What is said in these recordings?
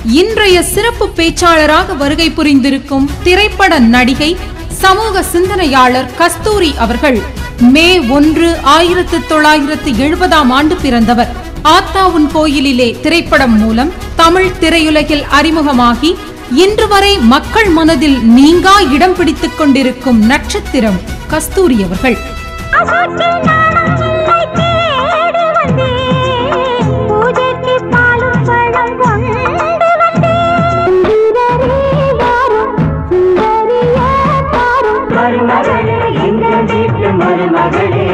இன்றைய சிறப்பு பேச்சாளராக வருகை புரிந்திருக்கும் திரைப்பட நடிகை சமூக சிந்தனையாளர் கஸ்தூரி அவர்கள் மே ஒன்று ஆயிரத்து தொள்ளாயிரத்து எழுபதாம் ஆண்டு பிறந்தவர் ஆத்தாவுன் கோயிலிலே திரைப்படம் மூலம் தமிழ் திரையுலகில் அறிமுகமாகி இன்று வரை மக்கள் மனதில் நீங்கா இடம் பிடித்துக் கொண்டிருக்கும் நட்சத்திரம் கஸ்தூரி அவர்கள் அசோச்சி நாணம் இல்லை தேடி வந்தேன் பூஜைக்கு பாலும் பழம் கொண்டு வந்தேன் சுந்தரே வாரும் சுந்தரியே பாரும் மருமகளே எங்கள் வீட்டு மருமகளே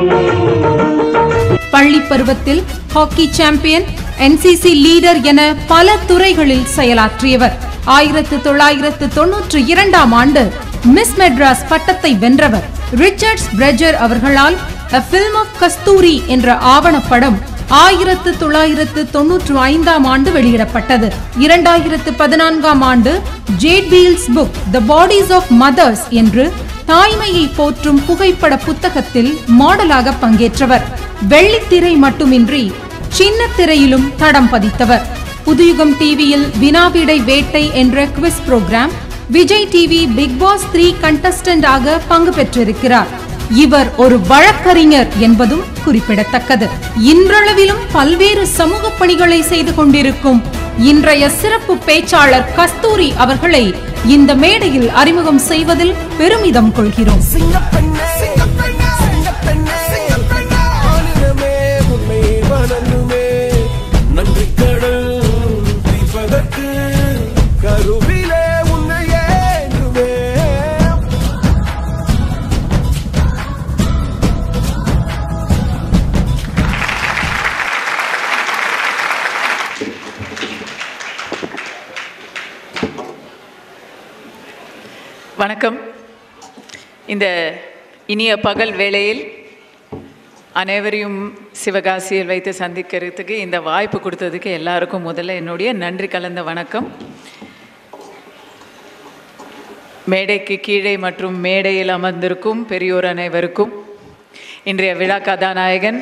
பள்ளி பருவத்தில் ஹாக்கி சாம்பியன் என்சிசி லீடர் என பல துறைகளில் செயலாற்றியவர் ஆயிரத்து தொள்ளாயிரத்து தொன்னூற்று இரண்டாம் ஆண்டு மிஸ் மெட்ராஸ் பட்டத்தை வென்றவர் ரிச்சர்ட்ஸ் பிரெஜர் அவர்களால் A Film of கஸ்தூரி என்ற ஆவணப்படம் ஆயிரத்து தொள்ளாயிரத்து தொன்னூற்று ஐந்தாம் ஆண்டு வெளியிடப்பட்டது இரண்டாயிரத்து பதினான்காம் ஆண்டு Jade Beals book the bodies of mothers என்று தாய்மையை போற்றும் புகைப்பட புத்தகத்தில் மாடலாக பங்கேற்றவர் வெள்ளித்திரை மட்டுமின்றி சின்ன திரையிலும் தடம் பதித்தவர் புதுயுகம் டிவியில் வினாவிடை வேட்டை என்ற quiz programme Vijay TV Big Boss three contestant ஆக பங்கு பெற்றிருக்கிறார் இவர் ஒரு வழக்கறிஞர் என்பதும் குறிப்பிடத்தக்கது இன்றளவிலும் பல்வேறு சமூக பணிகளை செய்து கொண்டிருக்கும் இன்றைய சிறப்பு பேச்சாளர் கஸ்தூரி அவர்களை இந்த மேடையில் அறிமுகம் செய்வதில் பெருமிதம் கொள்கிறோம் சிங்கப்பெண்ணே சிங்கப்பெண்ணே சிங்கப்பெண்ணே சிங்கப்பெண்ணே ஆனினமே உன்னை வணங்குமே நன்றி கடல் தீபதற்கு கருவிலே உன்னை ஏற்றுமே வணக்கம் இந்த இனிய பகல் வேளையில் அனைவரையும் சிவகாசியில் வைத்து சந்திக்கிறதுக்கு இந்த வாய்ப்பு கொடுத்ததுக்கு எல்லாருக்கும் முதல்ல என்னுடைய நன்றி கலந்த வணக்கம் மேடைக்கு கீழே மற்றும் மேடையில் அமர்ந்திருக்கும் பெரியோர் அனைவருக்கும் இன்றைய விழா கதாநாயகன்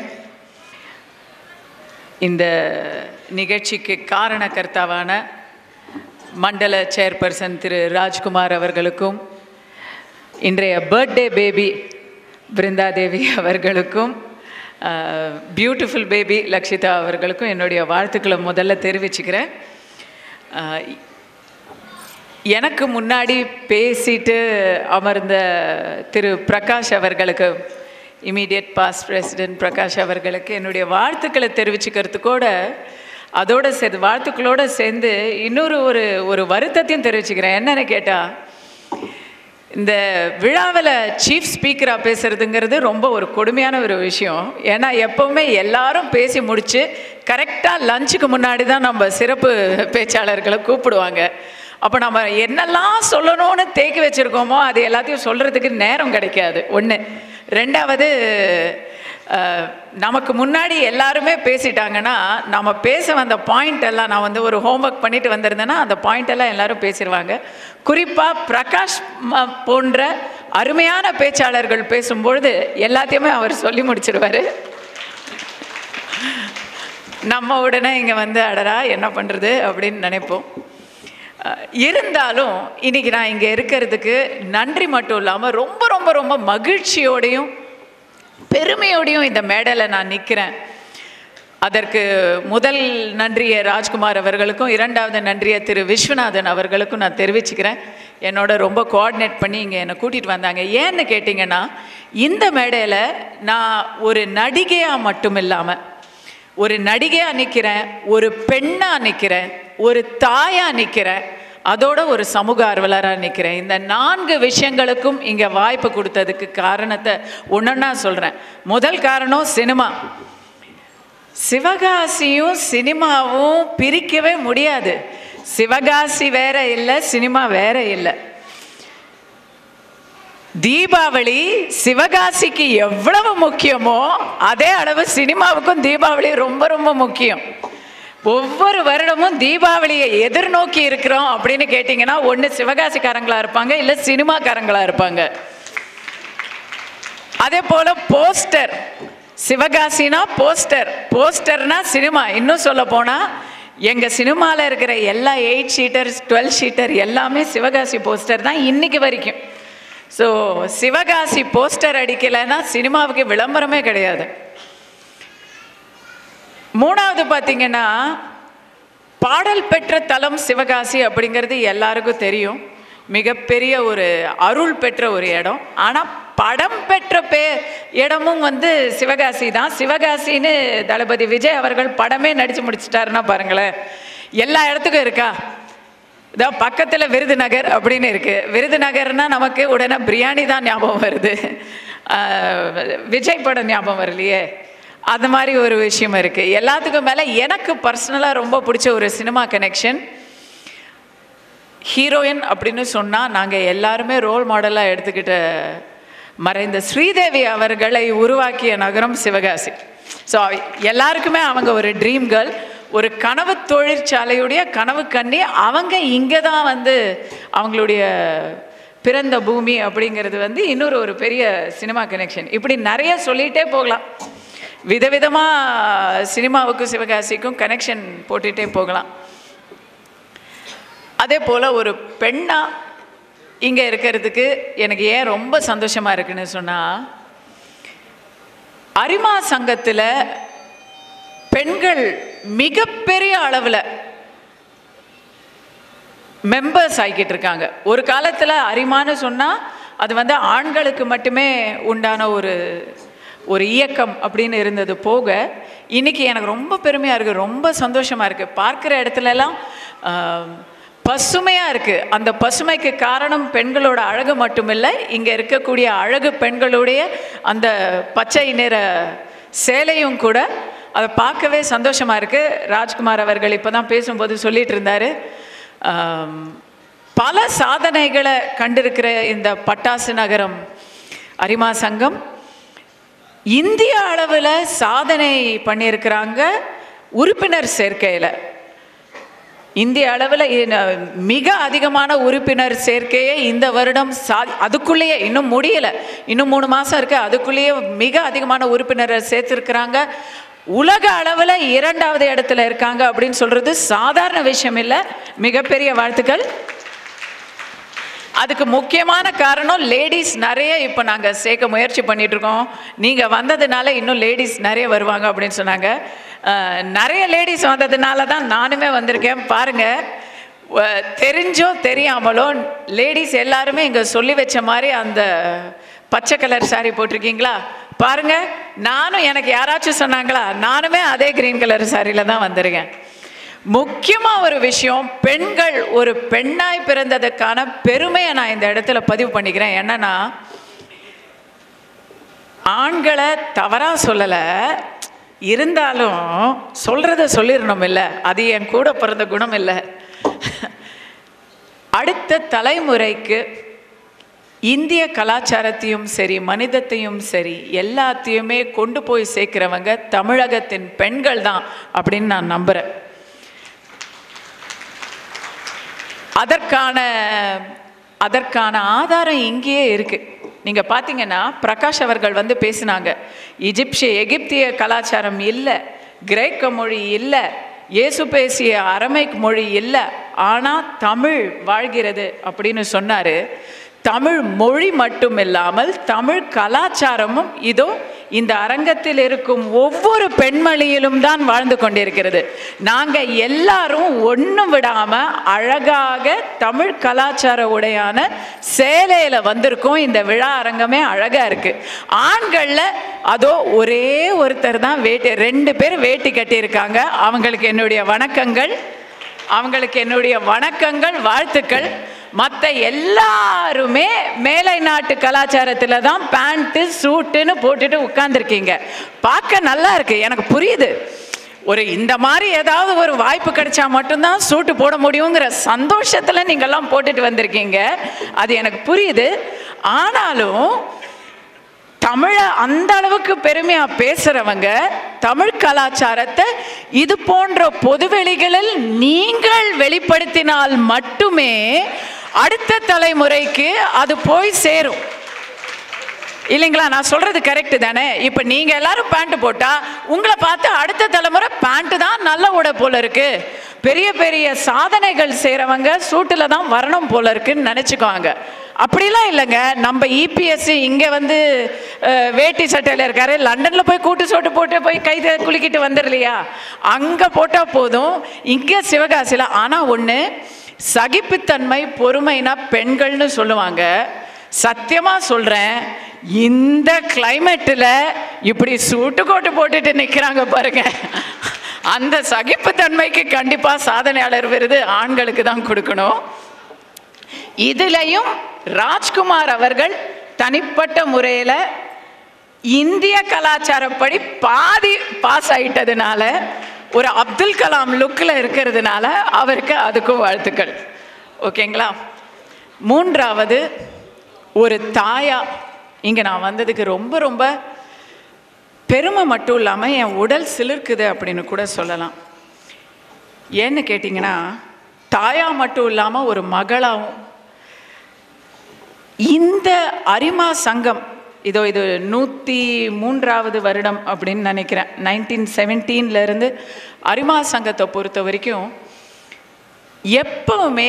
இந்த நிகழ்ச்சிக்கு காரணகர்த்தாவான மண்டல சேர்பர்சன் திரு ராஜ்குமார் அவர்களுக்கும் இன்றைய பர்த்டே பேபி பிருந்தாதேவி அவர்களுக்கும் பியூட்டிஃபுல் பேபி லக்ஷிதா அவர்களுக்கும் என்னுடைய வாழ்த்துக்களை முதல்ல தெரிவிச்சுக்கிறேன் அஹ், எனக்கு முன்னாடி பேசிட்டு அமர்ந்த திரு பிரகாஷ் அவர்களுக்கு இமீடியட் பாஸ்ட் பிரசிடென்ட் பிரகாஷ் அவர்களுக்கு என்னுடைய வாழ்த்துக்களை தெரிவிச்சுக்கிறதுக்கோட அதோட சேர்ந்து வாழ்த்துக்களோட சேர்ந்து இன்னொரு ஒரு ஒரு வருத்தத்தையும் தெரிவிச்சுக்கிறேன் என்னன்னு கேட்டால் இந்த விழாவில் சீஃப் ஸ்பீக்கராக பேசுறதுங்கிறது ரொம்ப ஒரு கொடுமையான ஒரு விஷயம் ஏன்னா எப்போவுமே எல்லாரும் பேசி முடிச்சு கரெக்டாக லஞ்சுக்கு முன்னாடி தான் நம்ம சிறப்பு பேச்சாளர்களை கூப்பிடுவாங்க அப்போ நம்ம என்னெல்லாம் சொல்லணும்னு தேக்கி வச்சுருக்கோமோ அது எல்லாத்தையும் சொல்கிறதுக்கு நேரம் கிடைக்காது ஒன்று ரெண்டாவது அஹ், நமக்கு முன்னாடி எல்லாருமே பேசிட்டாங்கன்னா நம்ம பேச வந்த பாயிண்ட் எல்லாம் நான் வந்து ஒரு ஹோம்ஒர்க் பண்ணிட்டு வந்திருந்தேன்னா அந்த பாயிண்ட் எல்லாம் எல்லாரும் பேசிடுவாங்க குறிப்பாக பிரகாஷ் ம- போன்ற அருமையான பேச்சாளர்கள் பேசும்பொழுது எல்லாத்தையுமே அவர் சொல்லி முடிச்சிருவாரு நம்ம உடனே இங்கே வந்து அடடா என்ன பண்ணுறது அப்படின்னு நினைப்போம் அஹ், இருந்தாலும் இன்னைக்கு நான் இங்கே இருக்கிறதுக்கு நன்றி மட்டும் இல்லாமல் ரொம்ப ரொம்ப ரொம்ப மகிழ்ச்சியோடையும் பெருமையோடையும் இந்த மேடையில் நான் நிற்கிறேன் அதற்கு முதல் நன்றியை ராஜ்குமார் அவர்களுக்கும் இரண்டாவது நன்றியை திரு விஸ்வநாதன் அவர்களுக்கும் நான் தெரிவிச்சுக்கிறேன் என்னோட ரொம்ப கோஆர்டினேட் பண்ணி இங்கே என்னை கூட்டிகிட்டு வந்தாங்க ஏன்னு கேட்டிங்கன்னா இந்த மேடையில் நான் ஒரு நடிகையாக மட்டும் இல்லாமல் ஒரு நடிகையாக நிற்கிறேன் ஒரு பெண்ணாக நிற்கிறேன் ஒரு தாயாக நிற்கிறேன் அதோட ஒரு சமூக ஆர்வலராக நிற்கிறேன் இந்த நான்கு விஷயங்களுக்கும் இங்கே வாய்ப்பு கொடுத்ததுக்கு காரணத்தை ஒன்றா சொல்கிறேன் முதல் காரணம் சினிமா சிவகாசியும் சினிமாவும் பிரிக்கவே முடியாது சிவகாசி வேற இல்லை சினிமா வேற இல்லை தீபாவளி சிவகாசிக்கு எவ்வளவு முக்கியமோ அதே அளவு சினிமாவுக்கும் தீபாவளி ரொம்ப ரொம்ப முக்கியம் ஒவ்வொரு வருடமும் தீபாவளியை எதிர்நோக்கி இருக்கிறோம் அப்படின்னு கேட்டிங்கன்னா ஒன்று சிவகாசிக்காரங்களா இருப்பாங்க இல்லை சினிமாக்காரங்களா இருப்பாங்க அதே போல போஸ்டர் சிவகாசினா போஸ்டர் போஸ்டர்னா சினிமா இன்னும் சொல்ல போனா எங்கள் சினிமாவில் இருக்கிற எல்லா எயிட் ஷீட்டர் டுவெல் ஷீட்டர் எல்லாமே சிவகாசி போஸ்டர் தான் இன்னைக்கு வரைக்கும் ஸோ சிவகாசி போஸ்டர் அடிக்கலைன்னா சினிமாவுக்கு விளம்பரமே கிடையாது மூணாவது பார்த்தீங்கன்னா பாடல் பெற்ற தலம் சிவகாசி அப்படிங்கிறது எல்லாருக்கும் தெரியும் மிகப்பெரிய ஒரு அருள் பெற்ற ஒரு இடம் ஆனால் படம் பெற்ற பே இடமும் வந்து சிவகாசி தான் சிவகாசின்னு தளபதி விஜய் அவர்கள் படமே நடித்து முடிச்சிட்டாருன்னா பாருங்களேன் எல்லா இடத்துக்கும் இருக்கா இதோ பக்கத்தில் விருதுநகர் அப்படின்னு இருக்குது விருதுநகர்னா நமக்கு உடனே பிரியாணி தான் ஞாபகம் வருது ஆஹ் விஜய் படம் ஞாபகம் வரலையே அந்த மாதிரி ஒரு விஷயம் இருக்குது எல்லாத்துக்கும் மேலே எனக்கு பர்சனலாக ரொம்ப பிடிச்ச ஒரு சினிமா கனெக்ஷன் ஹீரோயின் அப்படின்னு சொன்னால் நாங்கள் எல்லாருமே ரோல் மாடலாக எடுத்துக்கிட்ட மறைந்த ஸ்ரீதேவி அவர்களை உருவாக்கிய நகரம் சிவகாசி ஸோ எல்லாருக்குமே அவங்க ஒரு ட்ரீம் கேர்ள் ஒரு கனவு தொழிற்சாலையுடைய கனவு கண்ணி அவங்க இங்கே தான் வந்து அவங்களுடைய பிறந்த பூமி அப்படிங்கிறது வந்து இன்னொரு ஒரு பெரிய சினிமா கனெக்ஷன் இப்படி நிறைய சொல்லிகிட்டே போகலாம் விதவிதமாக சினிமாவுக்கும் சிவகாசிக்கும் கனெக்ஷன் போட்டுகிட்டே போகலாம் அதே போல் ஒரு பெண்ணா இங்கே இருக்கிறதுக்கு எனக்கு ஏன் ரொம்ப சந்தோஷமாக இருக்குன்னு சொன்னால் அரிமா சங்கத்தில் பெண்கள் மிகப்பெரிய அளவில் மெம்பர்ஸ் ஆகிக்கிட்டு இருக்காங்க ஒரு காலத்தில் அரிமான்னு சொன்னால் அது வந்து ஆண்களுக்கு மட்டுமே உண்டான ஒரு ஒரு இயக்கம் அப்படின்னு இருந்தது போக இன்னைக்கு எனக்கு ரொம்ப பெருமையாக இருக்குது ரொம்ப சந்தோஷமாக இருக்குது பார்க்குற இடத்துலலாம் பசுமையாக இருக்குது அந்த பசுமைக்கு காரணம் பெண்களோட அழகு மட்டுமில்லை இங்கே இருக்கக்கூடிய அழகு பெண்களுடைய அந்த பச்சை நிற சேலையும் கூட அதை பார்க்கவே சந்தோஷமாக இருக்குது ராஜ்குமார் அவர்கள் இப்போ தான் பேசும்போது சொல்லிட்டு இருந்தார் ஆம், பல சாதனைகளை கண்டிருக்கிற இந்த பட்டாசு நகரம் அரிமா சங்கம் இந்திய அளவில் சாதனை பண்ணியிருக்கிறாங்க உறுப்பினர் சேர்க்கையில் இந்திய அளவில் மிக அதிகமான உறுப்பினர் சேர்க்கையை இந்த வருடம் சா அதுக்குள்ளேயே இன்னும் முடியல இன்னும் மூணு மாதம் இருக்கு அதுக்குள்ளேயே மிக அதிகமான உறுப்பினரை சேர்த்துருக்குறாங்க உலக அளவில் இரண்டாவது இடத்துல இருக்காங்க அப்படின்னு சொல்றது சாதாரண விஷயம் இல்லை மிகப்பெரிய வாழ்த்துக்கள் அதுக்கு முக்கியமான காரணம் லேடிஸ் நிறைய இப்போ நாங்கள் சேர்க்க முயற்சி பண்ணிட்டு இருக்கோம் நீங்கள் வந்ததுனால இன்னும் லேடிஸ் நிறைய வருவாங்க அப்படின்னு சொன்னாங்க அஹ், நிறைய லேடிஸ் வந்ததுனால தான் நானுமே வந்திருக்கேன் பாருங்க அஹ், தெரிஞ்சோ தெரியாமலோ லேடிஸ் எல்லாருமே இங்கே சொல்லி வச்ச மாதிரி அந்த பச்சை கலர் saree போட்டிருக்கீங்களா பாருங்க நானும் எனக்கு யாராச்சும் சொன்னாங்களா நானுமே அதே கிரீன் கலர் சாரியில் தான் வந்திருக்கேன் முக்கியமாக ஒரு விஷயம் பெண்கள் ஒரு பெண்ணாய் பிறந்ததுக்கான பெருமையை நான் இந்த இடத்துல பதிவு பண்ணிக்கிறேன் என்னன்னா ஆண்களை தவறாக சொல்லலை இருந்தாலும் சொல்கிறத சொல்லிடணும் இல்லை அது என் கூட பிறந்த குணம் இல்லை அடுத்த தலைமுறைக்கு இந்திய கலாச்சாரத்தையும் சரி மனிதத்தையும் சரி எல்லாத்தையுமே கொண்டு போய் சேர்க்கிறவங்க தமிழகத்தின் பெண்கள் தான் அப்படின்னு நான் நம்புகிறேன் அதற்கான அதற்கான ஆதாரம் இங்கேயே இருக்கு நீங்க பார்த்தீங்கன்னா பிரகாஷ் அவர்கள் வந்து பேசினாங்க எகிப்சிய எகிப்திய கலாச்சாரம் இல்லை கிரேக்க மொழி இல்லை இயேசு பேசிய அரமைக் மொழி இல்லை ஆனால் தமிழ் வாழ்கிறது அப்படின்னு சொன்னாரு தமிழ் மொழி மட்டும் இல்லாமல் தமிழ் கலாச்சாரமும் இதோ இந்த அரங்கத்தில் இருக்கும் ஒவ்வொரு பெண்மணியிலும் தான் வாழ்ந்து கொண்டிருக்கிறது நாங்க எல்லாரும் ஒன்றும் விடாம அழகாக தமிழ் கலாச்சார உடையான சேலையில வந்திருக்கோம் இந்த விழா அரங்கமே அழகா இருக்கு ஆண்கள்ல அதோ ஒரே ஒருத்தர் தான் வேட்டி ரெண்டு பேர் வேட்டி கட்டியிருக்காங்க அவங்களுக்கு என்னுடைய வணக்கங்கள் அவங்களுக்கு என்னுடைய வணக்கங்கள் வாழ்த்துக்கள் மற்ற எல்லாருமே மேலை நாட்டு கலாச்சாரத்தில் தான் பேண்ட்டு சூட்டுன்னு போட்டுட்டு உட்காந்துருக்கீங்க பார்க்க நல்லா இருக்கு எனக்கு புரியுது ஒரு இந்த மாதிரி ஏதாவது ஒரு வாய்ப்பு கிடைச்சா மட்டும்தான் சூட்டு போட முடியுங்கிற சந்தோஷத்தில் நீங்கள்லாம் போட்டுட்டு வந்திருக்கீங்க அது எனக்கு புரியுது ஆனாலும் தமிழை அந்த அளவுக்கு பெருமையா பேசுறவங்க தமிழ் கலாச்சாரத்தை இது போன்ற பொதுவெளிகளில் நீங்கள் வெளிப்படுத்தினால் மட்டுமே அடுத்த தலைமுறைக்கு அது போய் சேரும் இல்லைங்களா நான் சொல்றது கரெக்ட் தானே இப்போ நீங்க எல்லாரும் பேண்ட் போட்டா உங்களை பார்த்து அடுத்த தலைமுறை பேண்ட் தான் நல்ல உடை போல இருக்கு பெரிய பெரிய சாதனைகள் செய்றவங்க சூட்டில் தான் வரணும் போல இருக்குன்னு நினச்சிக்குவாங்க அப்படிலாம் இல்லைங்க நம்ம இபிஎஸ் இங்கே வந்து அஹ், வேட்டி சட்டையில் இருக்காரு லண்டனில் போய் கூட்டு சோட்டு போட்டு போய் கை த- குலுக்கிட்டு வந்துடலையா அங்கே போட்டால் போதும் இங்கே சிவகாசியில் ஆனால் ஒன்று சகிப்புத்தன்மை பொறுமைனா பெண்கள்னு சொல்லுவாங்க சத்தியமா சொல்றேன் இந்த கிளைமேட்டில் இப்படி சூட்டு கோட்டு போட்டுட்டு நிற்கிறாங்க பாருங்க அந்த சகிப்புத்தன்மைக்கு கண்டிப்பா சாதனையாளர் விருது ஆண்களுக்கு தான் கொடுக்கணும் இதுலயும் ராஜ்குமார் அவர்கள் தனிப்பட்ட முறையில் இந்திய கலாச்சாரப்படி பாதி பாஸ் ஆயிட்டதுனால ஒரு அப்துல் கலாம் லுக்கில் இருக்கிறதுனால அவருக்கு அதுக்கும் வாழ்த்துக்கள் ஓகேங்களா மூன்றாவது ஒரு தாயா இங்கே நான் வந்ததுக்கு ரொம்ப ரொம்ப பெருமை மட்டும் இல்லாமல் என் உடல் சிலிர்க்குது அப்படின்னு கூட சொல்லலாம் ஏன்னு கேட்டிங்கன்னா தாயா மட்டும் இல்லாமல் ஒரு மகளாகவும் இந்த அரிமா சங்கம் இதோ இது நூற்றி மூன்றாவது வருடம் அப்படின்னு நினைக்கிறேன் நைன்டீன் செவன்டீன்ல இருந்து அரிமா சங்கத்தை பொறுத்த வரைக்கும் எப்பவுமே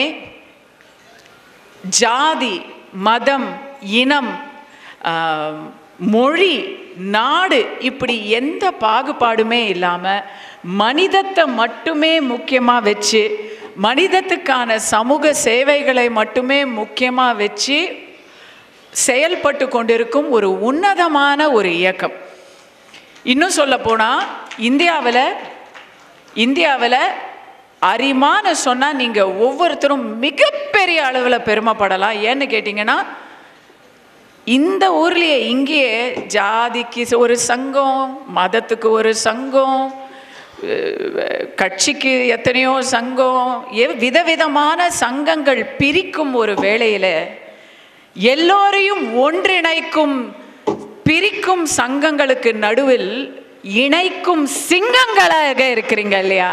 ஜாதி மதம் இனம் ஆஹ், மொழி நாடு இப்படி எந்த பாகுபாடுமே இல்லாமல் மனிதத்தை மட்டுமே முக்கியமாக வச்சு மனிதத்துக்கான சமூக சேவைகளை மட்டுமே முக்கியமாக வச்சு செயல்பட்டு கொண்டிருக்கும் ஒரு உன்னதமான ஒரு இயக்கம் இன்னும் சொல்ல போனால் இந்தியாவில் இந்தியாவில் அரிமான்னு சொன்னால் நீங்கள் ஒவ்வொருத்தரும் மிகப்பெரிய அளவில் பெருமைப்படலாம் ஏன்னு கேட்டிங்கன்னா இந்த ஊர்லேயே இங்கேயே ஜாதிக்கு ஒரு சங்கம் மதத்துக்கு ஒரு சங்கம் அஹ், கட்சிக்கு எத்தனையோ சங்கம் எவ் விதவிதமான சங்கங்கள் பிரிக்கும் ஒரு வேளையில் எல்லோரையும் ஒன்றிணைக்கும் பிரிக்கும் சங்கங்களுக்கு நடுவில் இணைக்கும் சிங்கங்களாக இருக்கிறீங்க இல்லையா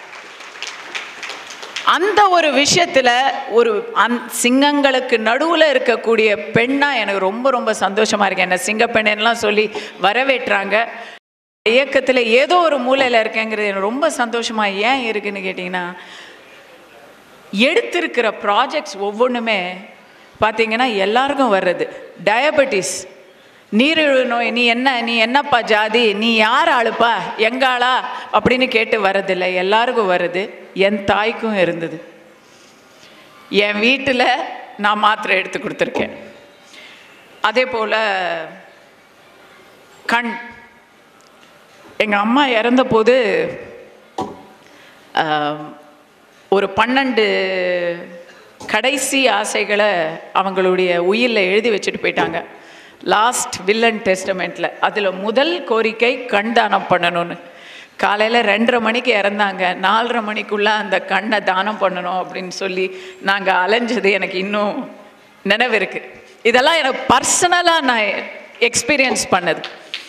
அந்த ஒரு விஷயத்துல ஒரு அந் சிங்கங்களுக்கு நடுவில் இருக்கக்கூடிய பெண்ணா எனக்கு ரொம்ப ரொம்ப சந்தோஷமா இருக்கு என்ன சிங்க பெண்ணெல்லாம் சொல்லி வரவேற்றாங்க இயக்கத்தில் ஏதோ ஒரு மூலையில் இருக்கேங்கிறது எனக்கு ரொம்ப சந்தோஷமா ஏன் இருக்குன்னு கேட்டிங்கன்னா எடுத்திருக்கிற ப்ராஜெக்ட்ஸ் ஒவ்வொன்றுமே பார்த்தீங்கன்னா எல்லாருக்கும் வர்றது டயபெட்டிஸ் நீரிழிவு நோய் நீ என்ன நீ என்னப்பா ஜாதி நீ யார் ஆளுப்பா எங்க ஆளா அப்படின்னு கேட்டு வர்றதில்லை எல்லாருக்கும் வருது என் தாய்க்கும் இருந்தது என் வீட்டில் நான் மாத்திரை எடுத்து கொடுத்துருக்கேன் அதே போல் கண் எங்கள் அம்மா இறந்தபோது ஆஹ், ஒரு பன்னெண்டு கடைசி ஆசைகளை அவங்களுடைய உயிரில் எழுதி வச்சுட்டு போயிட்டாங்க லாஸ்ட் வில்லன் டெஸ்டமெண்ட்டில் அதில் முதல் கோரிக்கை கண் தானம் பண்ணணும்னு காலையில் ரெண்டரை மணிக்கு இறந்தாங்க நாலரை மணிக்குள்ளே அந்த கண்ணை தானம் பண்ணணும் அப்படின்னு சொல்லி நாங்கள் அலைஞ்சது எனக்கு இன்னும் நினைவு இருக்கு இதெல்லாம் எனக்கு பர்சனலாக நான் எக்ஸ்பீரியன்ஸ் பண்ணது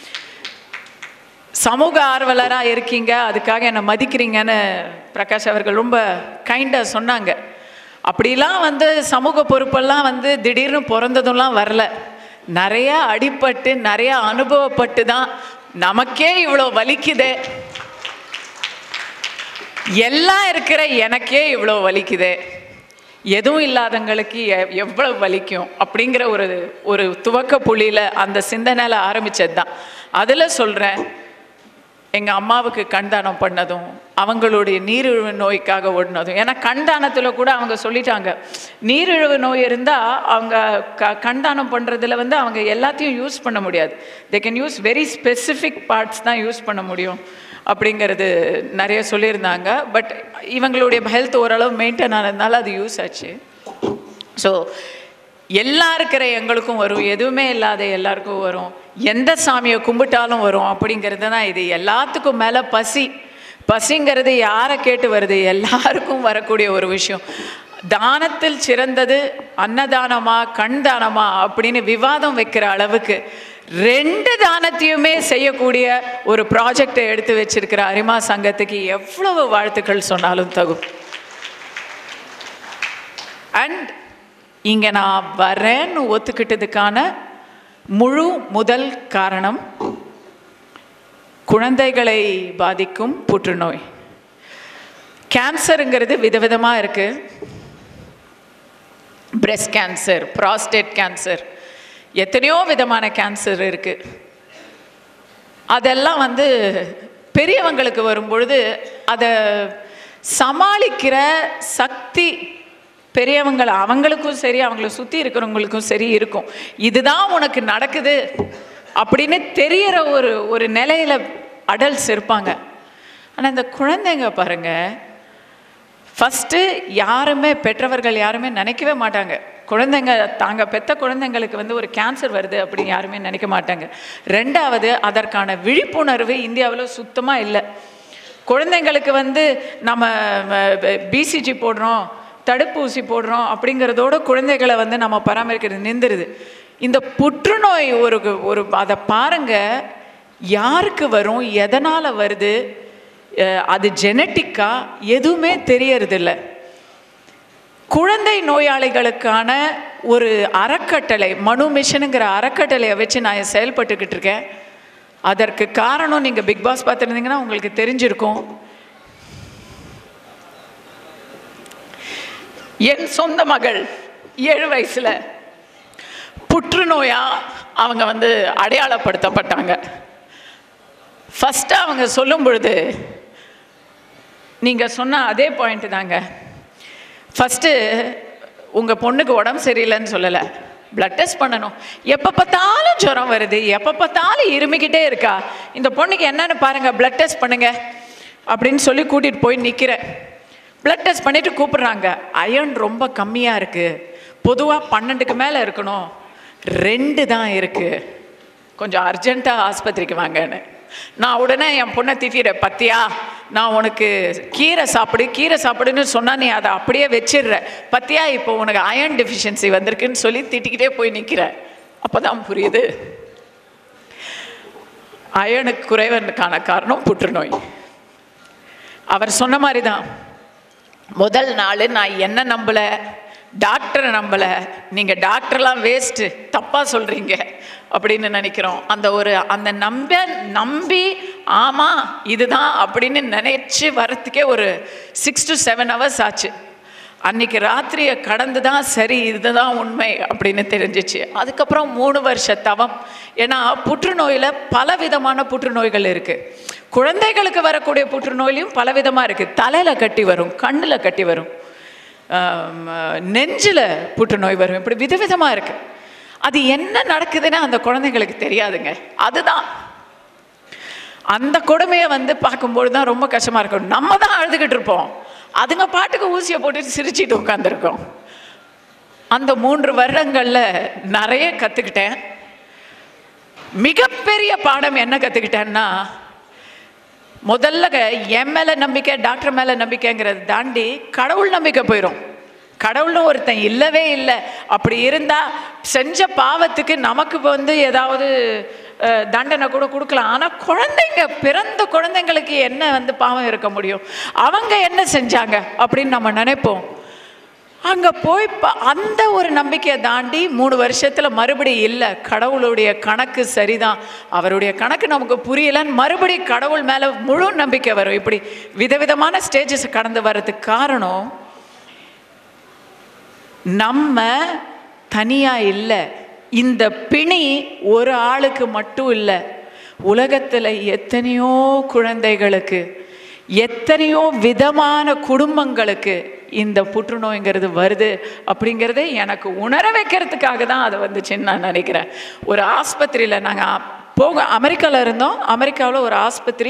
சமூக ஆர்வலராக இருக்கீங்க அதுக்காக என்னை மதிக்கிறீங்கன்னு பிரகாஷ் அவர்கள் ரொம்ப கைண்டாக சொன்னாங்க அப்படிலாம் வந்து சமூக பொறுப்பெல்லாம் வந்து திடீர்னு பிறந்ததும்லாம் வரல நிறைய அடிபட்டு நிறைய அனுபவப்பட்டு தான் நமக்கே இவ்வளோ வலிக்குதே எல்லாம் இருக்கிற எனக்கே இவ்வளோ வலிக்குதே எதுவும் இல்லாதவங்களுக்கு எ- எவ்வளவு வலிக்கும் அப்படிங்கிற ஒரு ஒரு துவக்க புள்ளியில் அந்த சிந்தனையில் ஆரம்பிச்சது தான் அதில் சொல்கிறேன் எங்கள் அம்மாவுக்கு கண்தானம் பண்ணதும் அவங்களுடைய நீரிழிவு நோய்க்காக ஓடினதும் ஏன்னா கண்தானத்தில் கூட அவங்க சொல்லிட்டாங்க நீரிழிவு நோய் இருந்தால் அவங்க க கண்தானம் பண்ணுறதுல வந்து அவங்க எல்லாத்தையும் யூஸ் பண்ண முடியாது they can use very specific parts தான் யூஸ் பண்ண முடியும் அப்படிங்கிறது நிறைய சொல்லியிருந்தாங்க பட் இவங்களுடைய ஹெல்த் ஓரளவு மெயின்டைன் ஆனதுனால அது யூஸ் ஆச்சு ஸோ எல்லா இருக்கிற எங்களுக்கும் வரும் எதுவுமே இல்லாத எல்லாருக்கும் வரும் எந்த சாமியை கும்பிட்டாலும் வரும் அப்படிங்கிறது தான் இது எல்லாத்துக்கும் மேலே பசி பசிங்கிறது யாரை கேட்டு வருது எல்லாருக்கும் வரக்கூடிய ஒரு விஷயம் தானத்தில் சிறந்தது அன்னதானமா கண் தானமா அப்படின்னு விவாதம் வைக்கிற அளவுக்கு ரெண்டு தானத்தையுமே செய்யக்கூடிய ஒரு ப்ராஜெக்டை எடுத்து வச்சிருக்கிற அரிமா சங்கத்துக்கு எவ்வளவு வாழ்த்துக்கள் சொன்னாலும் தகும் அண்ட் இங்கே நான் வரேன்னு ஒத்துக்கிட்டதுக்கான முழு முதல் காரணம் குழந்தைகளை பாதிக்கும் புற்றுநோய் கேன்சருங்கிறது விதவிதமாக இருக்குது பிரஸ்ட் கேன்சர் ப்ராஸ்டேட் கேன்சர் எத்தனையோ விதமான கேன்சர் இருக்குது அதெல்லாம் வந்து பெரியவங்களுக்கு வரும்பொழுது அதை சமாளிக்கிற சக்தி பெரியவங்களை அவங்களுக்கும் சரி அவங்கள சுற்றி இருக்கிறவங்களுக்கும் சரி இருக்கும் இதுதான் உனக்கு நடக்குது அப்படின்னு தெரியற ஒரு ஒரு நிலையில அடல்ட்ஸ் இருப்பாங்க ஆனால் இந்த குழந்தைங்க பாருங்க ஃபஸ்ட்டு யாருமே பெற்றவர்கள் யாருமே நினைக்கவே மாட்டாங்க குழந்தைங்க தாங்க பெத்த குழந்தைங்களுக்கு வந்து ஒரு கேன்சர் வருது அப்படின்னு யாருமே நினைக்க மாட்டாங்க ரெண்டாவது அதற்கான விழிப்புணர்வு இந்தியாவில் சுத்தமாக இல்லை குழந்தைங்களுக்கு வந்து நம்ம பிசிஜி போடுறோம் தடுப்பூசி போடுறோம் அப்படிங்கிறதோட குழந்தைகளை வந்து நம்ம பராமரிக்கிறது நின்றுடுது இந்த புற்றுநோய் ஒரு ஒரு அதை பாருங்க யாருக்கு வரும் எதனால் வருது அஹ் அது ஜெனட்டிக்கா எதுவுமே தெரியறதில்ல குழந்தை நோயாளிகளுக்கான ஒரு அறக்கட்டளை மனு மிஷனுங்கிற அறக்கட்டளையை வச்சு நான் செயல்பட்டுக்கிட்டு இருக்கேன் அதற்கு காரணம் நீங்கள் பிக் பாஸ் பார்த்துருந்தீங்கன்னா உங்களுக்கு தெரிஞ்சிருக்கும் என் சொந்த மகள் ஏழு வயசுல புற்றுநோயா அவங்க வந்து அடையாளப்படுத்தப்பட்டாங்க ஃபஸ்ட்டு அவங்க சொல்லும் பொழுது நீங்கள் சொன்ன அதே பாயிண்ட் தாங்க ஃபஸ்ட்டு உங்கள் பொண்ணுக்கு உடம்பு சரியில்லைன்னு சொல்லலை பிளட் டெஸ்ட் பண்ணணும் எப்போ பார்த்தாலும் ஜுரம் வருது எப்போ பார்த்தாலும் இருமிக்கிட்டே இருக்கா இந்த பொண்ணுக்கு என்னன்னு பாருங்கள் பிளட் டெஸ்ட் பண்ணுங்க அப்படின்னு சொல்லி கூட்டிகிட்டு போய் நிற்கிறேன் பிளட் டெஸ்ட் பண்ணிட்டு கூப்பிடுறாங்க அயர்ன் ரொம்ப கம்மியாக இருக்குது பொதுவாக பன்னெண்டுக்கு மேலே இருக்கணும் ரெண்டு தான் இருக்குது கொஞ்சம் அர்ஜென்ட்டாக ஆஸ்பத்திரிக்கு வாங்கன்னு நான் உடனே என் பொண்ணை திட்டிடுறேன் பத்தியா நான் உனக்கு கீரை சாப்பிடு கீரை சாப்பிடுன்னு சொன்னா நீ அதை அப்படியே வச்சிடுற பத்தியா இப்போ உனக்கு அயர்ன் டெஃபிஷியன்சி வந்திருக்குன்னு சொல்லி திட்டிக்கிட்டே போய் நிற்கிற அப்போ தான் புரியுது அயனுக்கு குறைவனுக்கான காரணம் புற்றுநோய் அவர் சொன்ன மாதிரி தான் முதல் நாள் நான் என்ன நம்பல டாக்டரை நம்பல நீங்க டாக்டர்லாம் வேஸ்ட்டு தப்பா சொல்றீங்க அப்படின்னு நினைக்கிறோம் அந்த ஒரு அந்த நம்ப நம்பி ஆமா இதுதான் அப்படின்னு நினைச்சு வரத்துக்கே ஒரு சிக்ஸ் டு செவன் ஹவர்ஸ் ஆச்சு அன்னைக்கு ராத்திரியை கடந்து தான் சரி இதுதான் உண்மை அப்படின்னு தெரிஞ்சிச்சு அதுக்கப்புறம் மூணு வருஷ தவம் ஏன்னா புற்றுநோயில் பல விதமான புற்றுநோய்கள் இருக்குது குழந்தைகளுக்கு வரக்கூடிய புற்றுநோயிலையும் பல விதமாக இருக்குது தலையில் கட்டி வரும் கண்ணில் கட்டி வரும் நெஞ்சில் புற்றுநோய் வரும் இப்படி விதவிதமாக இருக்குது அது என்ன நடக்குதுன்னு அந்த குழந்தைங்களுக்கு தெரியாதுங்க அதுதான் அந்த கொடுமையை வந்து பார்க்கும்போது தான் ரொம்ப கஷ்டமாக இருக்கும் நம்ம தான் அழுதுகிட்டு இருப்போம் அதுங்க பாட்டுக்கு ஊசியை போட்டுட்டு சிரிச்சிட்டு உட்காந்துருக்கோம் அந்த மூன்று வருடங்களில் நிறைய கற்றுக்கிட்டேன் மிகப்பெரிய பாடம் என்ன கற்றுக்கிட்டேன்னா முதல்ல என் மேலே நம்பிக்கை டாக்டர் மேலே நம்பிக்கைங்கிறத தாண்டி கடவுள் நம்பிக்கை போயிடும் கடவுள்னு ஒருத்தன் இல்லவே இல்லை அப்படி இருந்தால் செஞ்ச பாவத்துக்கு நமக்கு வந்து ஏதாவது அஹ், தண்டனை கூட கொடுக்கலாம் ஆனால் குழந்தைங்க பிறந்த குழந்தைங்களுக்கு என்ன வந்து பாவம் இருக்க முடியும் அவங்க என்ன செஞ்சாங்க அப்படின்னு நம்ம நினைப்போம் அங்கே போய் ப- அந்த ஒரு நம்பிக்கையை தாண்டி மூணு வருஷத்தில் மறுபடியும் இல்லை கடவுளுடைய கணக்கு சரிதான் அவருடைய கணக்கு நமக்கு புரியலன்னு மறுபடியும் கடவுள் மேலே முழு நம்பிக்கை வரும் இப்படி விதவிதமான ஸ்டேஜஸ் கடந்து வர்றதுக்கு காரணம் நம்ம தனியாக இல்லை இந்த பிணி ஒரு ஆளுக்கு மட்டும் இல்லை உலகத்தில் எத்தனையோ குழந்தைகளுக்கு எத்தனையோ விதமான குடும்பங்களுக்கு இந்த புற்றுநோய்ங்கிறது வருது அப்படிங்கிறத எனக்கு உணர வைக்கிறதுக்காக தான் அது வந்துச்சுன்னு நான் நினைக்கிறேன் ஒரு ஆஸ்பத்திரியில் நாங்கள் போக அமெரிக்காவில் இருந்தோம் அமெரிக்காவில் ஒரு ஆஸ்பத்திரி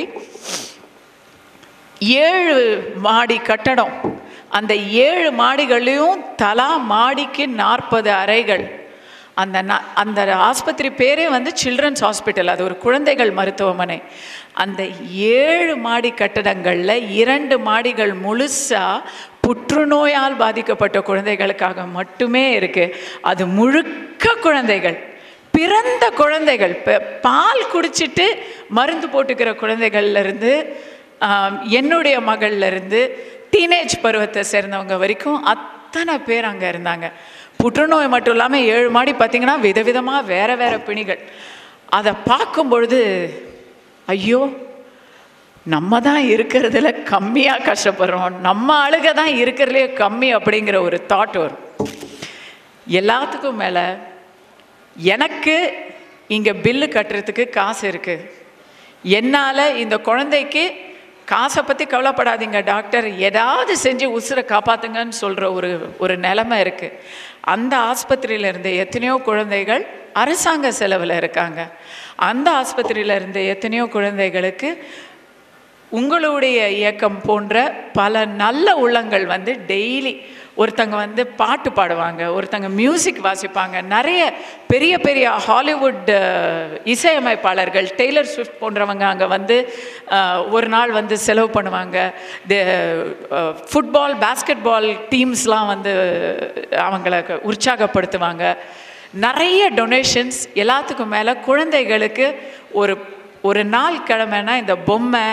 ஏழு மாடி கட்டடம் அந்த ஏழு மாடிகள்லையும் தலா மாடிக்கு நாற்பது அறைகள் அந்த ந- அந்த ஆஸ்பத்திரி பேரே வந்து சில்ட்ரன்ஸ் ஹாஸ்பிட்டல் அது ஒரு குழந்தைகள் மருத்துவமனை அந்த ஏழு மாடி கட்டடங்களில் இரண்டு மாடிகள் முழுசாக புற்றுநோயால் பாதிக்கப்பட்ட குழந்தைகளுக்காக மட்டுமே இருக்குது அது முழுக்க குழந்தைகள் பிறந்த குழந்தைகள் ப- பால் குடிச்சிட்டு மருந்து போட்டுக்கிற குழந்தைகள்ல இருந்து ஆம், என்னுடைய மகள்ல இருந்து டீனேஜ் பருவத்தை சேர்ந்தவங்க வரைக்கும் அத்தனை பேர் அங்கே இருந்தாங்க புற்றுநோய் மட்டும் இல்லாமல் ஏழு மாடி பார்த்தீங்கன்னா விதவிதமாக வேற வேற பிணிகள் அதை பார்க்கும் பொழுது ஐயோ நம்ம தான் இருக்கிறதுல கம்மியாக கஷ்டப்படுறோம் நம்ம ஆளுக தான் இருக்கிறதுலே கம்மி அப்படிங்கிற ஒரு தாட் வரும் எல்லாத்துக்கும் மேலே எனக்கு இங்கே பில்லு கட்டுறதுக்கு காசு இருக்குது என்னால் இந்த குழந்தைக்கு காசை பற்றி கவலைப்படாதீங்க டாக்டர் ஏதாவது செஞ்சு உசுரை காப்பாத்துங்கன்னு சொல்கிற ஒரு ஒரு நிலைமை இருக்குது அந்த ஆஸ்பத்திரியில் இருந்த எத்தனையோ குழந்தைகள் அரசாங்க செலவில் இருக்காங்க அந்த ஆஸ்பத்திரியில் இருந்த எத்தனையோ குழந்தைகளுக்கு உங்களுடைய இயக்கம் போன்ற பல நல்ல உள்ளங்கள் வந்து டெய்லி ஒருத்தங்க வந்து பாட்டு பாடுவாங்க ஒருத்தங்க மியூசிக் வாசிப்பாங்க நிறைய பெரிய பெரிய ஹாலிவுட் அஹ், இசையமைப்பாளர்கள் டெய்லர் ஸ்விஃப்ட் போன்றவங்க அங்கே வந்து அஹ், ஒரு நாள் வந்து செலவு பண்ணுவாங்க த ஃபுட்பால் பேஸ்கெட் பால் டீம்ஸ்லாம் வந்து அவங்கள உற்சாகப்படுத்துவாங்க நிறைய டொனேஷன்ஸ் எல்லாத்துக்கும் மேலே குழந்தைகளுக்கு ஒரு ஒரு நாள் கிழமைனா இந்த பொம்மை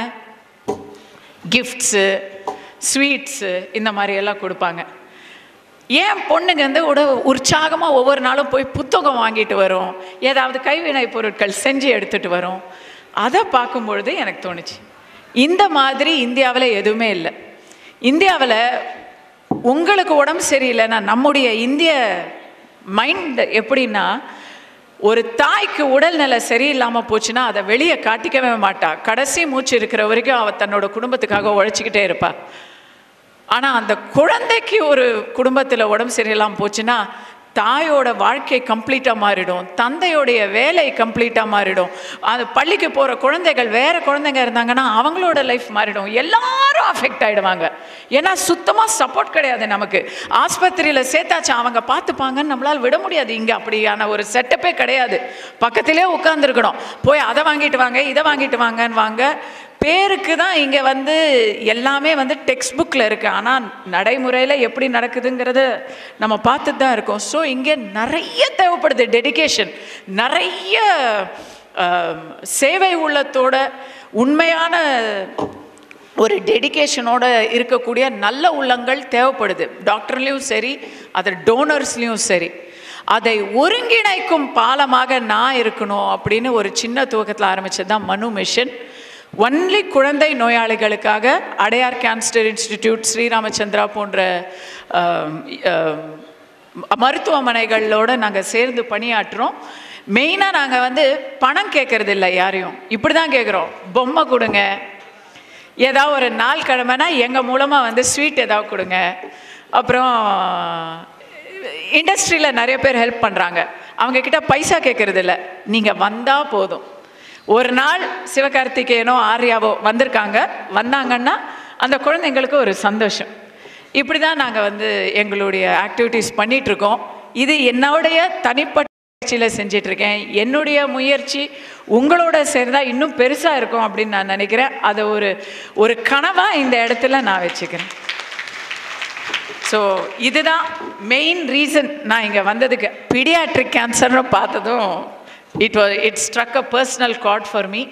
கிஃப்ட்ஸு ஸ்வீட்ஸு இந்த மாதிரி எல்லாம் கொடுப்பாங்க ஏன் பொண்ணுங்க வந்து உட உற்சாகமாக ஒவ்வொரு நாளும் போய் புத்தகம் வாங்கிட்டு வரும் ஏதாவது கைவினை பொருட்கள் செஞ்சு எடுத்துகிட்டு வரும் அதை பார்க்கும் பொழுது எனக்கு தோணுச்சு இந்த மாதிரி இந்தியாவில் எதுவுமே இல்லை இந்தியாவில் உங்களுக்கு உடம்பு சரியில்லைன்னா நம்முடைய இந்திய மைண்ட் எப்படின்னா ஒரு தாய்க்கு உடல்நிலை சரியில்லாமல் போச்சுன்னா அதை வெளியே காட்டிக்கவே மாட்டா கடைசி மூச்சு இருக்கிற வரைக்கும் அவள் தன்னோட குடும்பத்துக்காக உழைச்சிக்கிட்டே இருப்பா ஆனால் அந்த குழந்தைக்கு ஒரு குடும்பத்தில் உடம்பு சரியில்லாமல் போச்சுன்னா தாயோட வாழ்க்கை கம்ப்ளீட்டாக மாறிடும் தந்தையோடைய வேலை கம்ப்ளீட்டாக மாறிடும் அது பள்ளிக்கு போகிற குழந்தைகள் வேறு குழந்தைங்க இருந்தாங்கன்னா அவங்களோட லைஃப் மாறிடும் எல்லாரும் அஃபெக்ட் ஆகிடுவாங்க ஏன்னா சுத்தமாக சப்போர்ட் கிடையாது நமக்கு ஆஸ்பத்திரியில் சேர்த்தாச்சு அவங்க பார்த்துப்பாங்கன்னு நம்மளால் விட முடியாது இங்கே அப்படியான ஒரு செட்டப்பே கிடையாது பக்கத்திலே உட்காந்துருக்கணும் போய் அதை வாங்கிட்டு வாங்க இதை வாங்கிட்டு வாங்கன்னு வாங்க பேருக்கு தான் இங்கே வந்து எல்லாமே வந்து டெக்ஸ்ட் புக்கில் இருக்குது ஆனால் நடைமுறையில் எப்படி நடக்குதுங்கிறத நம்ம பார்த்துட்டு தான் இருக்கோம் ஸோ இங்கே நிறைய தேவைப்படுது டெடிகேஷன் நிறைய ஆம், சேவை உள்ளத்தோட உண்மையான ஒரு டெடிகேஷனோட இருக்கக்கூடிய நல்ல உள்ளங்கள் தேவைப்படுது டாக்டர்லேயும் சரி அது டோனர்ஸ்லேயும் சரி அதை ஒருங்கிணைக்கும் பாலமாக நான் இருக்கணும் அப்படின்னு ஒரு சின்ன துவக்கத்தில் ஆரம்பிச்சது தான் மனு மிஷன் ஒன்லி குழந்தை நோயாளிகளுக்காக அடையார் கேன்சர் இன்ஸ்டிடியூட் ஸ்ரீராமச்சந்திரா போன்ற ஆம், ஆம், மருத்துவமனைகளோட நாங்கள் சேர்ந்து பணியாற்றுறோம் மெயினாக நாங்கள் வந்து பணம் கேட்கறது இல்லை யாரையும் இப்படி தான் கேட்குறோம் பொம்மை கொடுங்க ஏதாவது ஒரு நாள் கிழமைனா எங்கள் மூலமாக வந்து ஸ்வீட் ஏதாவது கொடுங்க அப்புறம் இண்டஸ்ட்ரியில் நிறைய பேர் ஹெல்ப் பண்ணுறாங்க அவங்கக்கிட்ட பைசா கேட்கறது இல்லை நீங்கள் வந்தால் போதும் ஒரு நாள் சிவகார்த்திகேயனோ ஆர்யாவோ வந்திருக்காங்க வந்தாங்கன்னா அந்த குழந்தைங்களுக்கு ஒரு சந்தோஷம் இப்படி தான் நாங்கள் வந்து எங்களுடைய ஆக்டிவிட்டீஸ் பண்ணிகிட்ருக்கோம் இது என்னுடைய தனிப்பட்ட முயற்சியில் செஞ்சிட்ருக்கேன் என்னுடைய முயற்சி உங்களோட சேர்ந்தா இன்னும் பெருசாக இருக்கும் அப்படின்னு நான் நினைக்கிறேன் அதை ஒரு ஒரு கனவாக இந்த இடத்துல நான் வச்சுக்கிறேன் ஸோ இதுதான் மெயின் ரீசன் நான் இங்கே வந்ததுக்கு பீடியாட்ரிக் கேன்சர்னு பார்த்ததும் it was it struck a personal காட் ஃபார் மீ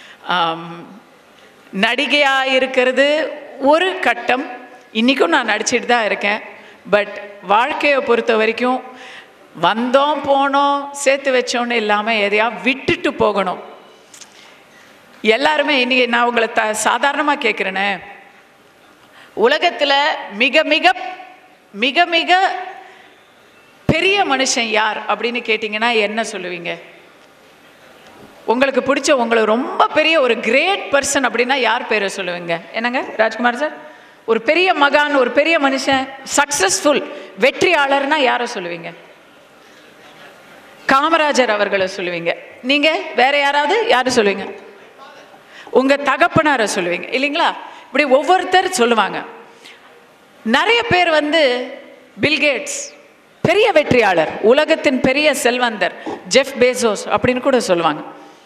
நடிகையாக இருக்கிறது ஒரு கட்டம் இன்றைக்கும் நான் நடிச்சிட்டு தான் இருக்கேன் பட் வாழ்க்கையை பொறுத்த வரைக்கும் வந்தோம் போனோம் சேர்த்து வச்சோன்னு இல்லாமல் எதையா விட்டுட்டு போகணும் எல்லாருமே இன்னைக்கு நான் உங்களை த சாதாரணமாக கேட்குறேனே உலகத்தில் மிக மிக மிக மிக பெரிய மனுஷன் யார் அப்படின்னு கேட்டிங்கன்னா என்ன சொல்லுவீங்க உங்களுக்கு பிடிச்ச உங்களுக்கு ரொம்ப பெரிய ஒரு கிரேட் பர்சன் அப்படின்னா யார் பேரை சொல்லுவீங்க என்னங்க ராஜ்குமார் சார் ஒரு பெரிய மகான் ஒரு பெரிய மனுஷன் சக்ஸஸ்ஃபுல் வெற்றியாளர்னா யாரை சொல்லுவீங்க காமராஜர் அவர்களை சொல்லுவீங்க நீங்க வேற யாராவது யாரு சொல்லுவீங்க உங்க தகப்பனாரை சொல்லுவீங்க இல்லைங்களா இப்படி ஒவ்வொருத்தர் சொல்லுவாங்க நிறைய பேர் வந்து பில்கேட்ஸ் பெரிய வெற்றியாளர் உலகத்தின் பெரிய செல்வந்தர் ஜெஃப் பேசோஸ் அப்படின்னு கூட சொல்லுவாங்க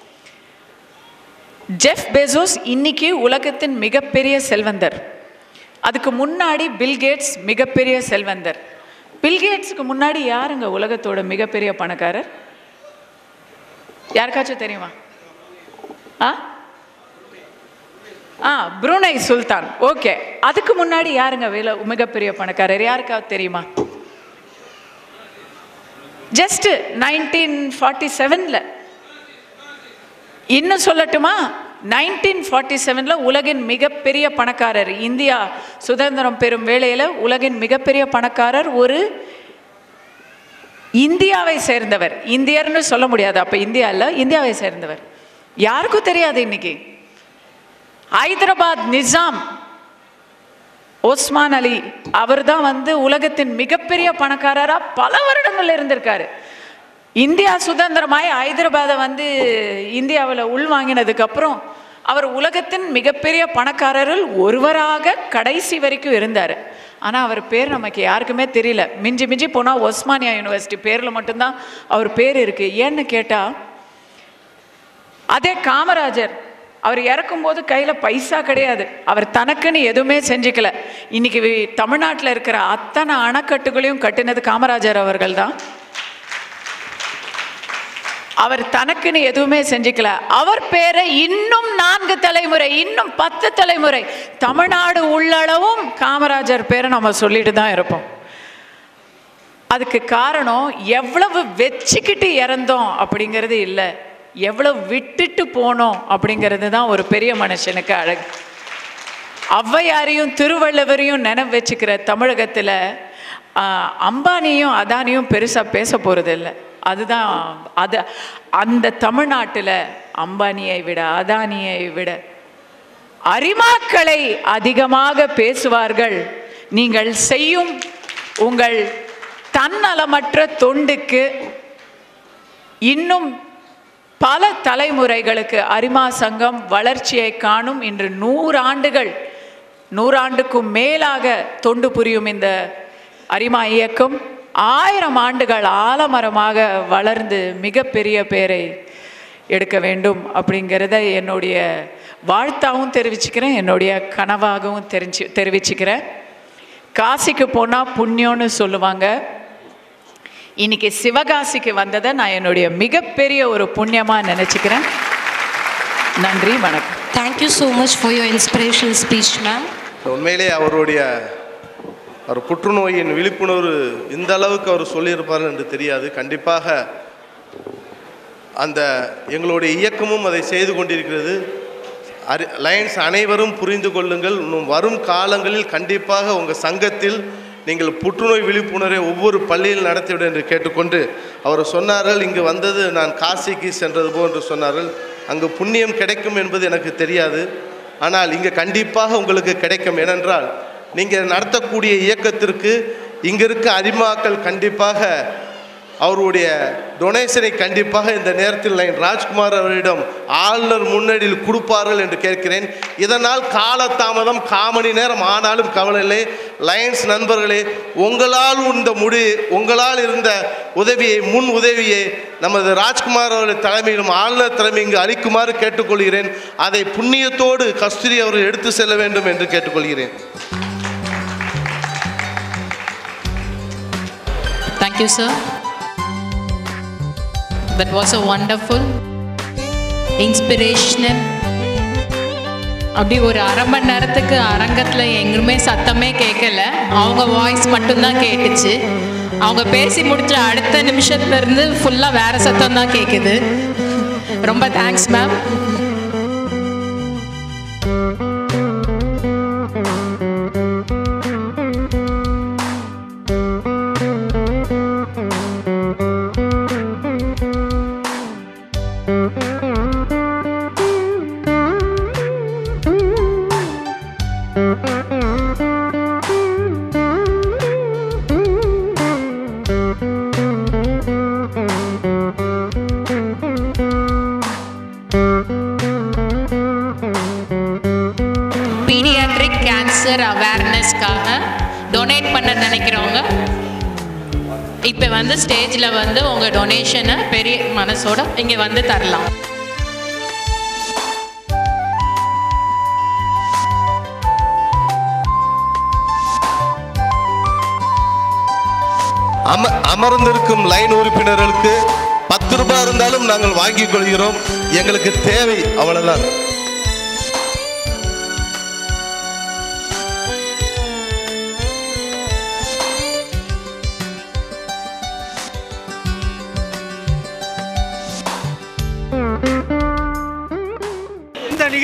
ஜெஃப் பேசோஸ் இன்னைக்கு உலகத்தின் மிகப்பெரிய செல்வந்தர் அதுக்கு முன்னாடி பில்கேட்ஸ் மிகப்பெரிய செல்வந்தர் பில்கேட்ஸுக்கு முன்னாடி யாருங்க உலகத்தோட மிகப்பெரிய பணக்காரர் யாருக்காச்சும் தெரியுமா ஆ ஆ புருனை சுல்தான் ஓகே அதுக்கு முன்னாடி யாருங்க வில மிகப்பெரிய பணக்காரர் யாருக்காவது தெரியுமா ஜஸ்ட் நைன்டீன் ஃபார்ட்டி செவனில் இன்னும் சொல்லட்டுமா நைன்டீன் ஃபார்ட்டி செவனில் உலகின் மிகப்பெரிய பணக்காரர் இந்தியா சுதந்திரம் பெறும் வேளையில் உலகின் மிகப்பெரிய பணக்காரர் ஒரு இந்தியாவை சேர்ந்தவர் இந்தியர்னு சொல்ல முடியாது அப்போ இந்தியா இல்லை இந்தியாவை சேர்ந்தவர் யாருக்கும் தெரியாது இன்னைக்கு ஹைதராபாத் நிசாம் ஓஸ்மான் அலி அவர் தான் வந்து உலகத்தின் மிகப்பெரிய பணக்காரராக பல வருடங்கள் இருந்திருக்காரு இந்தியா சுதந்திரமாய் ஹைதராபாத்தை வந்து இந்தியாவில் உள்வாங்கினதுக்கு அப்புறம் அவர் உலகத்தின் மிகப்பெரிய பணக்காரரில் ஒருவராக கடைசி வரைக்கும் இருந்தார் ஆனால் அவர் பேர் நமக்கு யாருக்குமே தெரியல மிஞ்சி மிஞ்சி போனால் ஒஸ்மானியா யூனிவர்சிட்டி பேரில் மட்டும்தான் அவர் பேர் இருக்குது ஏன்னு கேட்டால் அதே காமராஜர் அவர் இறக்கும்போது கையில் பைசா கிடையாது அவர் தனக்குன்னு எதுவுமே செஞ்சுக்கல இன்னைக்கு வி- தமிழ்நாட்டில் இருக்கிற அத்தனை அணைக்கட்டுகளையும் கட்டினது காமராஜர் அவர்கள் தான் அவர் தனக்குன்னு எதுவுமே செஞ்சுக்கல அவர் பேரை இன்னும் நான்கு தலைமுறை இன்னும் பத்து தலைமுறை தமிழ்நாடு உள்ளளவும் காமராஜர் பேரை நம்ம சொல்லிட்டு தான் இருப்போம் அதுக்கு காரணம் எவ்வளவு வச்சுக்கிட்டு இறந்தோம் அப்படிங்கிறது இல்லை எவ்வளவு விட்டுட்டு போனோம் அப்படிங்கிறது தான் ஒரு பெரிய மனுஷனுக்கு அழகு ஔவையாரையும் திருவள்ளுவரையும் நினைவு வச்சுக்கிற தமிழகத்தில் அம்பானியும் அதானியும் பெருசாக பேச போகிறது இல்லை அதுதான் அது அந்த தமிழ்நாட்டில் அம்பானியை விட அதானியை விட அரிமாக்களை அதிகமாக பேசுவார்கள் நீங்கள் செய்யும் உங்கள் தன்னலமற்ற தொண்டுக்கு இன்னும் பல தலைமுறைகளுக்கு அரிமா சங்கம் வளர்ச்சியை காணும் இன்று நூறாண்டுகள் நூறாண்டுக்கும் மேலாக தொண்டு புரியும் இந்த அரிமா இயக்கம் ஆயிரம் ஆண்டுகள் ஆலமரமாக வளர்ந்து மிகப்பெரிய பேரை எடுக்க வேண்டும் அப்படிங்கிறத என்னுடைய வாழ்த்தாவும் தெரிவிச்சுக்கிறேன் என்னுடைய கனவாகவும் தெரிஞ்சு தெரிவிச்சுக்கிறேன் காசிக்கு போனால் புண்ணியம்னு சொல்லுவாங்க இன்னைக்கு சிவகாசிக்கு வந்ததை நான் என்னுடைய மிகப்பெரிய ஒரு புண்ணியமாக நினச்சிக்கிறேன் நன்றி வணக்கம் Thank you so much for your inspirational speech, ma'am. உண்மையிலே அவருடைய அவர் புற்றுநோயின் விழிப்புணர்வு இந்த அளவுக்கு அவர் சொல்லியிருப்பார் என்று தெரியாது கண்டிப்பாக அந்த எங்களுடைய இயக்கமும் அதை செய்து கொண்டிருக்கிறது அரி லயன்ஸ் அனைவரும் புரிந்து கொள்ளுங்கள் இன்னும் வரும் காலங்களில் கண்டிப்பாக உங்கள் சங்கத்தில் நீங்கள் புற்றுநோய் விழிப்புணர்வை ஒவ்வொரு பள்ளியில் நடத்திவிட என்று கேட்டுக்கொண்டு அவர் சொன்னார்கள் இங்கு வந்தது நான் காசிக்கு சென்றது போன்று சொன்னார்கள் அங்கு புண்ணியம் கிடைக்கும் என்பது எனக்கு தெரியாது ஆனால் இங்கே கண்டிப்பாக உங்களுக்கு கிடைக்கும் ஏனென்றால் நீங்கள் நடத்தக்கூடிய இயக்கத்திற்கு இங்கே இருக்க அரிமாக்கள் கண்டிப்பாக அவருடைய டொனேஷனை கண்டிப்பாக இந்த நேரத்தில் நான் ராஜ்குமார் அவரிடம் ஆளுநர் முன்னணியில் கொடுப்பார்கள் என்று கேட்கிறேன் இதனால் காலதாமதம் காமணி நேரம் ஆனாலும் கவலை இல்லை லயன்ஸ் நண்பர்களே உங்களால் இந்த முடி உங்களால் இருந்த உதவியை முன் உதவியை நமது ராஜ்குமார் அவர்கள் தலைமையிலும் ஆளுநர் தலைமை இங்கு அளிக்குமாறு கேட்டுக்கொள்கிறேன் அதை புண்ணியத்தோடு கஸ்தூரி அவர்கள் எடுத்து செல்ல வேண்டும் என்று கேட்டுக்கொள்கிறேன் Thank you, sir. That was a wonderful, inspirational. அப்படி ஒரு அரை மணி நேரத்துக்கு அரங்கத்தில் எங்குமே சத்தமே கேட்கல அவங்க வாய்ஸ் மட்டும்தான் கேட்டுச்சு அவங்க பேசி முடிச்ச அடுத்த நிமிஷத்துல இருந்து ஃபுல்லாக வேற சத்தம் தான் கேட்குது ரொம்ப தேங்க்ஸ் மேம் பீடியாட்ரிக் கேன்சர் அவேர்னஸ்க்காக டொனேட் பண்ண நினைக்கிறவங்க இப்போ வந்து ஸ்டேஜில் வந்து உங்கள் டொனேஷனை பெரிய மனசோட இங்கே வந்து தரலாம் அம அமர்ந்திருக்கும் லைன் உறுப்பினர்களுக்கு பத்து ரூபாய் இருந்தாலும் நாங்கள் வாங்கிக் கொள்கிறோம் எங்களுக்கு தேவை அவ்வளவுதான்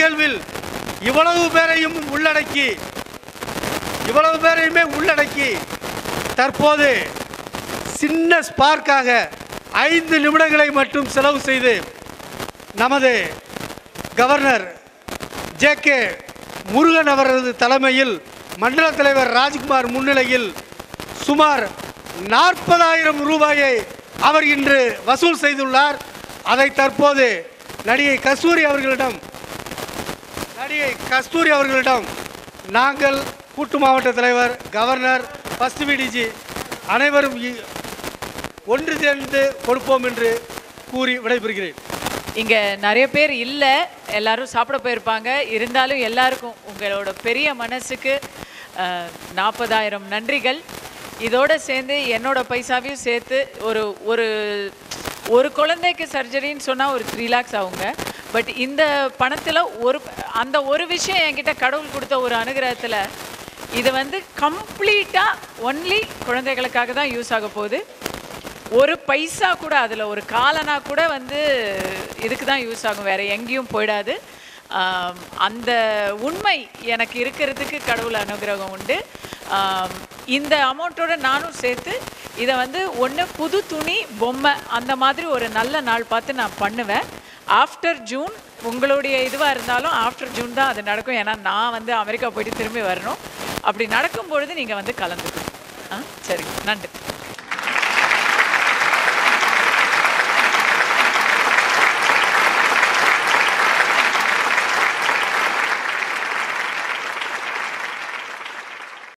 நிகழ்வில் இவ்வளவு பேரையும் உள்ளடக்கி இவ்வளவு பேரையுமே உள்ளடக்கி தற்போது சின்ன ஸ்பார்க்காக ஐந்து நிமிடங்களை மட்டும் செலவு செய்து நமது கவர்னர் ஜே கே முருகன் அவரது தலைமையில் மண்டல தலைவர் ராஜ்குமார் முன்னிலையில் சுமார் நாற்பதாயிரம் ரூபாயை அவர் இன்று வசூல் செய்துள்ளார் அதை தற்போது நடிகை கஸ்தூரி அவர்களிடம் நடிகை கஸ்தூரி அவர்களிடம் நாங்கள் கூட்டு மாவட்ட தலைவர் கவர்னர் ஃபஸ்ட் விடிஜி அனைவரும் இ- ஒன்று சேர்ந்து கொடுப்போம் என்று கூறி விடைபெறுகிறேன் இங்கே நிறைய பேர் இல்லை எல்லாரும் சாப்பிட போயிருப்பாங்க இருந்தாலும் எல்லாருக்கும் உங்களோட பெரிய மனசுக்கு நாற்பதாயிரம் நன்றிகள் இதோட சேர்ந்து என்னோட பைசாவையும் சேர்த்து ஒரு ஒரு ஒரு குழந்தைக்கு சர்ஜரின்னு சொன்னால் ஒரு த்ரீ லேக்ஸ் ஆகுங்க பட் இந்த பணத்தில் ஒரு அந்த ஒரு விஷயம் என்கிட்ட கடவுள் கொடுத்த ஒரு அனுகிரகத்தில் இது வந்து கம்ப்ளீட்டாக ஒன்லி குழந்தைகளுக்காக தான் யூஸ் ஆக போகுது ஒரு பைசா கூட அதில் ஒரு காலனா கூட வந்து இதுக்கு தான் யூஸ் ஆகும் வேறு எங்கேயும் போயிடாது ஆம், அந்த உண்மை எனக்கு இருக்கிறதுக்கு கடவுள் அனுகிரகம் உண்டு ஆம், இந்த அமௌண்ட்டோட நானும் சேர்த்து இதை வந்து ஒன்று புது துணி பொம்மை அந்த மாதிரி ஒரு நல்ல நாள் பார்த்து நான் பண்ணுவேன் ஆஃப்டர் ஜூன் உங்களுடைய இதுவாக இருந்தாலும் ஆஃப்டர் ஜூன் தான் அது நடக்கும் ஏன்னா நான் வந்து அமெரிக்கா போயிட்டு திரும்பி வரணும் அப்படி நடக்கும் பொழுது நீங்கள் வந்து கலந்துக்கணும் ஆ சரி நன்றி